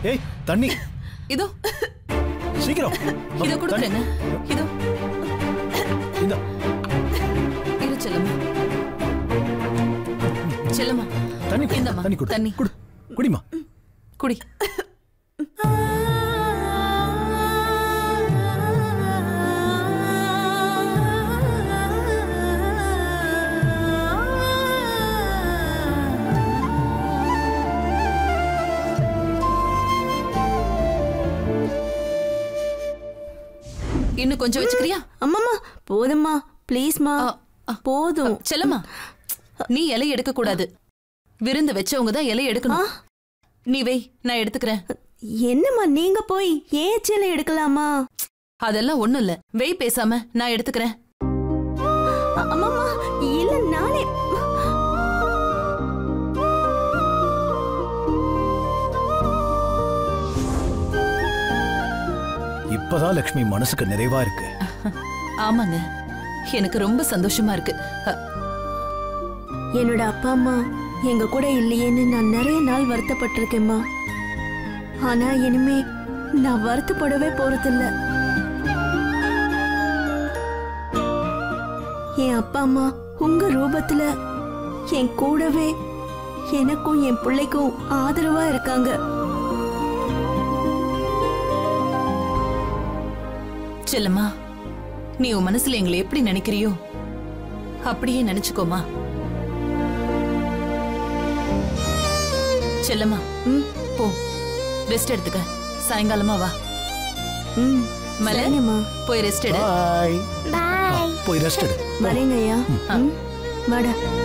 ஏய் தண்ணி இதோ சீக்கிரம் இதோ கொடுக்குறேங்க இதோ இந்த இரு செல்லம்மா செல்லம்மா தண்ணி குடி, இந்தாம்மா, தண்ணி குடி தண்ணி. குடி குடிமா குடி இன்னும் கொஞ்சம் வச்சுக்கிறியா அம்மாம்மா போதும்மா ப்ளீஸ்மா ஆ, ஆ. போதும் செல்லம்மா நீ இலை எடுக்க கூடாது விருந்து வச்சவங்க தான் இலை எடுக்கணும் நீ வை நான் எடுத்துக்கிறேன் என்னம்மா நீங்க போய் ஏன் சேலை எடுக்கலாமா அதெல்லாம் ஒண்ணும் இல்ல வெய் பேசாம நான் எடுத்துக்கிறேன் அ- அம்மாம்மா இல்ல நானே இப்பதான் லக்ஷ்மி மனசுக்கு நிறைவா இருக்கு ஆமாங்க எனக்கு ரொம்ப சந்தோஷமா இருக்கு அ, என்னோட அப்பா அம்மா எங்க கூட இல்லையேன்னு நான் நிறைய நாள் வருத்தப்பட்டிருக்கேம்மா ஆனா இனிமே நான் வருத்தப்படவே போறதில்ல என் அப்பா அம்மா உங்க ரூபத்துல என் கூடவே எனக்கும் என் பிள்ளைக்கும் ஆதரவா இருக்காங்க செல்லம்மா நீ உன் மனசுல எங்களை எப்படி நினைக்கிறியோ அப்படியே நினைச்சுக்கோமா செல்லம்மா ம் போ ரெஸ்ட் எடுத்துக்க சாயங்காலமா வா ம் மலர் சரிங்கம்மா போய் ரெஸ்ட் எடு பாய் பாய் போய் ரெஸ்ட் எடு வரேங்க ஐயா ம் வாடா